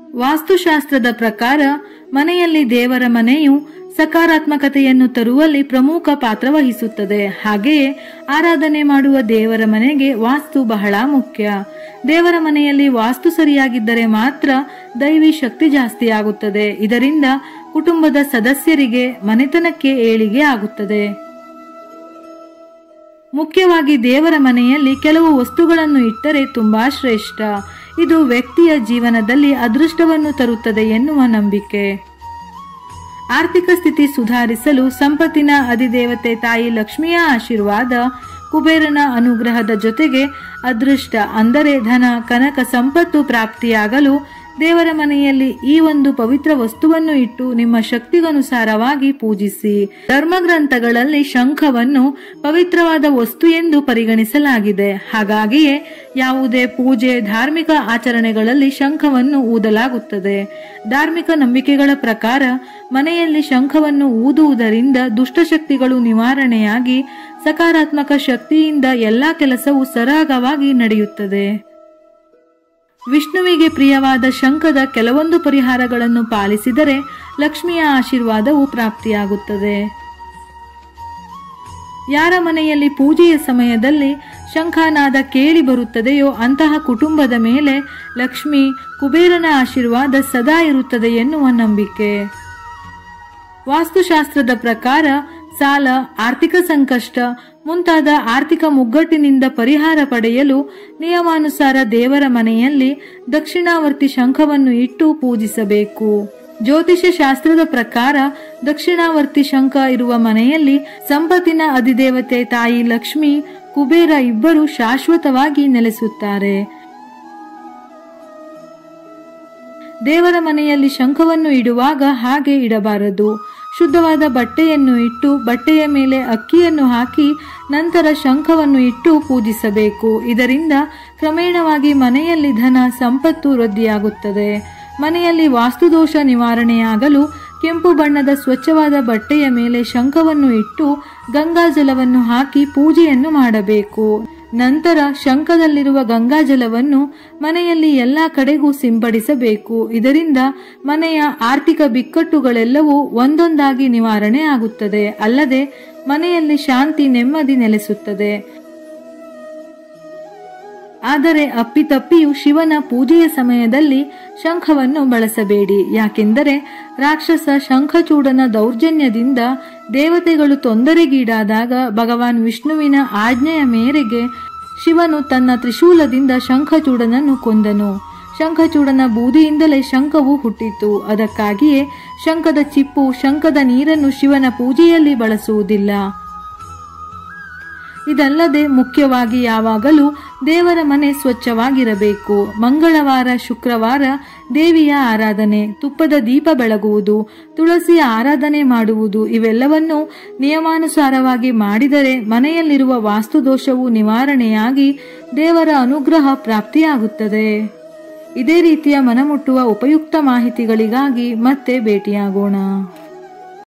ವಾಸ್ತುಶಾಸ್ತ್ರದ ಪ್ರಕಾರ ಮನೆಯಲ್ಲಿ ದೇವರ ಮನೆಯು ಸಕಾರಾತ್ಮಕತೆಯನ್ನು ತರುವಲ್ಲಿ ಪ್ರಮುಖ ಪಾತ್ರ ವಹಿಸುತ್ತದೆ ಹಾಗೆಯೇ ಆರಾಧನೆ ಮಾಡುವ ದೇವರ ಮನೆಗೆ ವಾಸ್ತು ಬಹಳ ಮುಖ್ಯ ದೇವರ ಮನೆಯಲ್ಲಿ ವಾಸ್ತು ಸರಿಯಾಗಿದ್ದರೆ ಮಾತ್ರ ದೈವಿ ಶಕ್ತಿ ಜಾಸ್ತಿ ಆಗುತ್ತದೆ ಇದರಿಂದ ಕುಟುಂಬದ ಸದಸ್ಯರಿಗೆ ಮನೆತನಕ್ಕೆ ಏಳಿಗೆ ಆಗುತ್ತದೆ ಮುಖ್ಯವಾಗಿ ದೇವರ ಮನೆಯಲ್ಲಿ ಕೆಲವು ವಸ್ತುಗಳನ್ನು ಇಟ್ಟರೆ ತುಂಬಾ ಶ್ರೇಷ್ಠ ಇದು ವ್ಯಕ್ತಿಯ ಜೀವನದಲ್ಲಿ ಅದೃಷ್ಟವನ್ನು ತರುತ್ತದೆ ಎನ್ನುವ ನಂಬಿಕೆ ಆರ್ಥಿಕ ಸ್ಥಿತಿ ಸುಧಾರಿಸಲು ಸಂಪತ್ತಿನ ಅಧಿದೇವತೆ ತಾಯಿ ಲಕ್ಷ್ಮಿಯ ಆಶೀರ್ವಾದ ಕುಬೇರನ ಅನುಗ್ರಹದ ಜೊತೆಗೆ ಅದೃಷ್ಟ ಅಂದರೆ ಧನ ಕನಕ ಸಂಪತ್ತು ಪ್ರಾಪ್ತಿಯಾಗಲು ದೇವರ ಮನೆಯಲ್ಲಿ ಈ ಒಂದು ಪವಿತ್ರ ವಸ್ತುವನ್ನು ಇಟ್ಟು ನಿಮ್ಮ ಶಕ್ತಿಗನುಸಾರವಾಗಿ ಪೂಜಿಸಿ ಧರ್ಮಗ್ರಂಥಗಳಲ್ಲಿ ಶಂಖವನ್ನು ಪವಿತ್ರವಾದ ವಸ್ತು ಎಂದು ಪರಿಗಣಿಸಲಾಗಿದೆ ಹಾಗಾಗಿಯೇ ಯಾವುದೇ ಪೂಜೆ ಧಾರ್ಮಿಕ ಆಚರಣೆಗಳಲ್ಲಿ ಶಂಖವನ್ನು ಊದಲಾಗುತ್ತದೆ ಧಾರ್ಮಿಕ ನಂಬಿಕೆಗಳ ಪ್ರಕಾರ ಮನೆಯಲ್ಲಿ ಶಂಖವನ್ನು ಊದುವುದರಿಂದ ದುಷ್ಟಶಕ್ತಿಗಳು ನಿವಾರಣೆಯಾಗಿ ಸಕಾರಾತ್ಮಕ ಶಕ್ತಿಯಿಂದ ಎಲ್ಲಾ ಕೆಲಸವು ಸರಾಗವಾಗಿ ನಡೆಯುತ್ತದೆ ವಿಷ್ಣುವಿಗೆ ಪ್ರಿಯವಾದ ಶಂಖದ ಕೆಲವೊಂದು ಪರಿಹಾರಗಳನ್ನು ಪಾಲಿಸಿದರೆ ಲಕ್ಷ್ಮಿಯ ಆಶೀರ್ವಾದವು ಪ್ರಾಪ್ತಿಯಾಗುತ್ತದೆ ಯಾರ ಮನೆಯಲ್ಲಿ ಪೂಜೆಯ ಸಮಯದಲ್ಲಿ ಶಂಖನಾದ ಕೇಳಿ ಬರುತ್ತದೆಯೋ ಅಂತಹ ಕುಟುಂಬದ ಮೇಲೆ ಲಕ್ಷ್ಮಿ ಕುಬೇರನ ಆಶೀರ್ವಾದ ಸದಾ ಇರುತ್ತದೆ ಎನ್ನುವ ನಂಬಿಕೆ ವಾಸ್ತುಶಾಸ್ತ್ರದ ಪ್ರಕಾರ ಸಾಲ ಆರ್ಥಿಕ ಸಂಕಷ್ಟ ಮುಂತಾದ ಆರ್ಥಿಕ ಮುಗ್ಗಟ್ಟಿನಿಂದ ಪರಿಹಾರ ಪಡೆಯಲು ನಿಯಮಾನುಸಾರ ದೇವರ ಮನೆಯಲ್ಲಿ ದಕ್ಷಿಣಾವರ್ತಿ ಶಂಖವನ್ನು ಇಟ್ಟು ಪೂಜಿಸಬೇಕು ಜ್ಯೋತಿಷ್ಯ ಶಾಸ್ತ್ರದ ಪ್ರಕಾರ ದಕ್ಷಿಣಾವರ್ತಿ ಶಂಖ ಇರುವ ಮನೆಯಲ್ಲಿ ಸಂಪತ್ತಿನ ಅಧಿದೇವತೆ ತಾಯಿ ಲಕ್ಷ್ಮಿ ಕುಬೇರ ಇಬ್ಬರು ಶಾಶ್ವತವಾಗಿ ನೆಲೆಸುತ್ತಾರೆ ದೇವರ ಮನೆಯಲ್ಲಿ ಶಂಖವನ್ನು ಇಡುವಾಗ ಹಾಗೆ ಇಡಬಾರದು ಶುದ್ಧವಾದ ಬಟ್ಟೆಯನ್ನು ಇಟ್ಟು ಬಟ್ಟೆಯ ಮೇಲೆ ಅಕ್ಕಿಯನ್ನು ಹಾಕಿ ನಂತರ ಶಂಖವನ್ನು ಇಟ್ಟು ಪೂಜಿಸಬೇಕು ಇದರಿಂದ ಕ್ರಮೇಣವಾಗಿ ಮನೆಯಲ್ಲಿ ಧನ ಸಂಪತ್ತು ವೃದ್ಧಿಯಾಗುತ್ತದೆ ಮನೆಯಲ್ಲಿ ವಾಸ್ತುದೋಷ ನಿವಾರಣೆಯಾಗಲು ಕೆಂಪು ಬಣ್ಣದ ಸ್ವಚ್ಛವಾದ ಬಟ್ಟೆಯ ಮೇಲೆ ಶಂಖವನ್ನು ಇಟ್ಟು ಗಂಗಾಜಲವನ್ನು ಹಾಕಿ ಪೂಜೆಯನ್ನು ಮಾಡಬೇಕು ನಂತರ ಶಂಖದಲ್ಲಿರುವ ಗಂಗಾಜಲವನ್ನು ಮನೆಯಲ್ಲಿ ಎಲ್ಲಾ ಕಡೆಗೂ ಸಿಂಪಡಿಸಬೇಕು ಇದರಿಂದ ಮನೆಯ ಆರ್ಥಿಕ ಬಿಕ್ಕಟ್ಟುಗಳೆಲ್ಲವೂ ಒಂದೊಂದಾಗಿ ನಿವಾರಣೆ ಆಗುತ್ತದೆ ಅಲ್ಲದೆ ಮನೆಯಲ್ಲಿ ಶಾಂತಿ ನೆಮ್ಮದಿ ನೆಲೆಸುತ್ತದೆ ಆದರೆ ಅಪ್ಪಿತಪ್ಪಿಯು ಶಿವನ ಪೂಜೆಯ ಸಮಯದಲ್ಲಿ ಶಂಖವನ್ನು ಬಳಸಬೇಡಿ ಯಾಕೆಂದರೆ ರಾಕ್ಷಸ ಶಂಖಚೂಡನ ದೌರ್ಜನ್ಯದಿಂದ ದೇವತೆಗಳು ತೊಂದರೆಗೀಡಾದಾಗ ಭಗವಾನ್ ವಿಷ್ಣುವಿನ ಆಜ್ಞೆಯ ಮೇರೆಗೆ ಶಿವನು ತನ್ನ ತ್ರಿಶೂಲದಿಂದ ಶಂಖಚೂಡನನ್ನು ಕೊಂದನು ಶಂಖಚೂಡನ ಬೂದಿಯಿಂದಲೇ ಶಂಖವು ಹುಟ್ಟಿತು ಅದಕ್ಕಾಗಿಯೇ ಶಂಖದ ಚಿಪ್ಪು ಶಂಖದ ನೀರನ್ನು ಶಿವನ ಪೂಜೆಯಲ್ಲಿ ಬಳಸುವುದಿಲ್ಲ ಇದಲ್ಲದೆ ಮುಖ್ಯವಾಗಿ ಯಾವಾಗಲೂ ದೇವರ ಮನೆ ಸ್ವಚ್ಛವಾಗಿರಬೇಕು ಮಂಗಳವಾರ ಶುಕ್ರವಾರ ದೇವಿಯ ಆರಾಧನೆ ತುಪ್ಪದ ದೀಪ ಬೆಳಗುವುದು ತುಳಸಿಯ ಆರಾಧನೆ ಮಾಡುವುದು ಇವೆಲ್ಲವನ್ನು ನಿಯಮಾನುಸಾರವಾಗಿ ಮಾಡಿದರೆ ಮನೆಯಲ್ಲಿರುವ ವಾಸ್ತುದೋಷವು ನಿವಾರಣೆಯಾಗಿ ದೇವರ ಅನುಗ್ರಹ ಪ್ರಾಪ್ತಿಯಾಗುತ್ತದೆ ಇದೇ ರೀತಿಯ ಮನಮುಟ್ಟುವ ಉಪಯುಕ್ತ ಮಾಹಿತಿಗಳಿಗಾಗಿ ಮತ್ತೆ ಭೇಟಿಯಾಗೋಣ